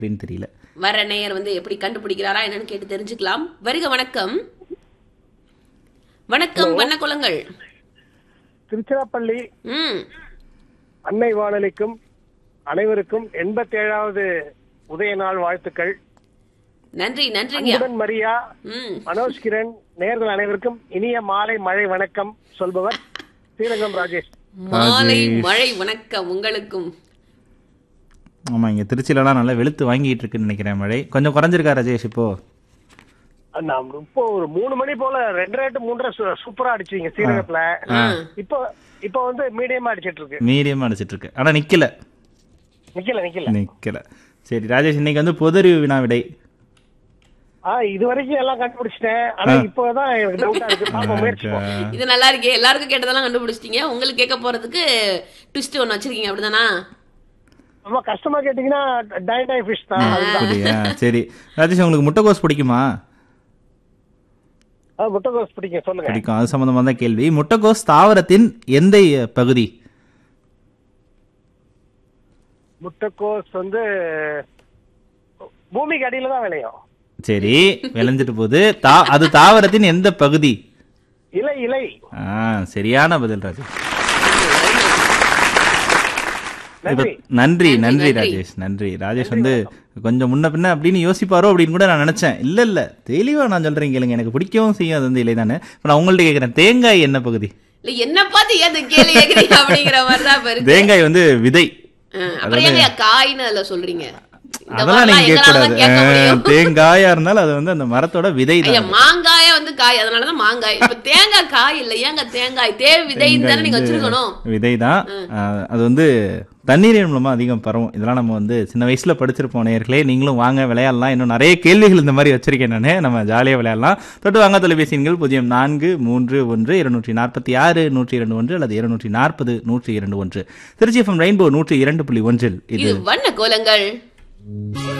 அப்படின்னு தெரியல வர நேயர் வந்து எப்படி கண்டுபிடிக்கிறாரா என்னன்னு கேட்டு தெரிஞ்சுக்கலாம் வருக வணக்கம் வணக்கம் வண்ணக்குளங்கள் திருச்சிராப்பள்ளி ம் அன்னை வானொலிக்கும் அனைவருக்கும் எண்பத்தி ஏழாவது உதய நாள் வாழ்த்துக்கள் நன்றி நன்றிங்க அன்புடன் மரியா ம் மனோஜ் கிரண் நேர்கள் அனைவருக்கும் இனிய மாலை மழை வணக்கம் சொல்பவர் ஸ்ரீரங்கம் ராஜேஷ் மாலை ராஜேஷ். மழை வணக்கம் உங்களுக்கும் ஆமா இங்க திருச்சியிலலாம் நல்லா வெளுத்து வாங்கிட்டு இருக்குன்னு நினைக்கிறேன் மழை கொஞ்சம் குறைஞ்சிருக்கா ராஜேஷ் இப்போ நான் இப்போ ஒரு மூணு மணி போல ரெண்டரை டு மூன்றரை சூ- சூப்பரா அடிச்சீங்க ஸ்ரீரங்கத்துல இப்போ இப்போ வந்து மீடியமா அடிச்சிட்டு இருக்கு மீடியமா அடிச்சிட்டு இருக்கு ஆனா நிக்கல நிக்கல நிக்கல நிக்கல சரி ராஜேஷ் இன்னைக்கு வந்து பொதறிவு வினா விடை ஆ இது வரைக்கும் எல்லாம் கண்டுபிடிச்சிட்டேன் ஆனா இப்போதான் எனக்கு டவுட்டா இருக்கு பாப்போம் முயற்சி பண்ணுவோம். இது நல்லா இருக்கே எல்லாருக்கும் கேட்டதெல்லாம் கண்டுபிடிச்சிட்டீங்க உங்களுக்கு கேட்க போறதுக்கு ட்விஸ்ட் ஒன்று வச்சிருக்கீங்க அப்படிதானா ரொம்ப கஷ்டமா கேட்டீங்கன்னா டை டை ஃபிஷ் தான் அதுதான். அப்படியா சரி ராஜேஷ் உங்களுக்கு முட்டைகோஸ் பிடிக்குமா ஆ, முட்டைகோஸ் பிடிக்கும் சொல்லுங்க பிடிக்கும் அது சம்பந்தமா தான் கேள்வி முட்டைகோஸ் தாவரத்தின் எந்த பகுதி முட்டைக்கோஸ் வந்து பூமிக்கு அடியில தான் விளையும் சரி விளைஞ்சிட்டு போகுது தா அது தாவரத்தின் எந்த பகுதி இலை இலை ஆ சரியான பதில் ராஜேஷ் இப்ப- நன்றி நன்றி நன்றி நன்றி. ராஜேஷ் நன்றி ராஜேஷ் வந்து கொஞ்சம் முன்ன பின்ன அப்படின்னு யோசிப்பாரோ அப்படின்னு கூட நான் நினைச்சேன் இல்ல இல்ல தெளிவா நான் சொல்றேன் கேளுங்க எனக்கு பிடிக்கவும் செய்யும் அது வந்து இலை தானே இப்ப நான் உங்கள்ட்ட கேக்குறேன் தேங்காய் என்ன பகுதி இல்ல என்ன பார்த்து ஏன் இந்த கேள்வி கேக்குறீங்க அப்படிங்கிற மாதிரி தான் இப்ப இருக்கு தேங்காய் வந்து விதை ஆ, அப்புறம் ஏங்க காயின்னு அதுல சொல்றீங்க இந்த அதெல்லாம் நீங்க மாதிரிலாம் கேட்க எங்களால தான் கேட்க கூடாது முடியும் தேங்காயா இருந்தாலும் அது வந்து அந்த மரத்தோட விதை ஐயா தான் மாங்காய வந்து காய் அதனாலதான் மாங்காய் இப்ப தேங்காய் காய் இல்ல ஏங்க தேங்காய் தேவை விதை தானே நீங்க வச்சிருக்கணும் விதை தான் அது வந்து தண்ணீரின் மூலமா அதிகம் பரவும் இதெல்லாம் நம்ம வந்து சின்ன வயசுல படிச்சிருப்போம் நேயர்களே நீங்களும் வாங்க விளையாடலாம் இன்னும் நிறைய கேள்விகள் இந்த மாதிரி வச்சிருக்கேன் நான் நம்ம ஜாலியா விளையாடலாம் தொட்டு வாங்க தொலைபேசி எண்கள் பூஜ்ஜியம் நான்கு மூன்று ஒன்று இருநூற்றி நாற்பத்தி ஆறு நூற்றி இரண்டு ஒன்று அல்லது இருநூற்றி நாற்பது நூற்றி இரண்டு ஒன்று திருச்சி எஃப்எம் ரெயின்போ நூற்றி இரண்டு புள்ளி ஒன்றில் இது இது வண்ண கோலங்கள்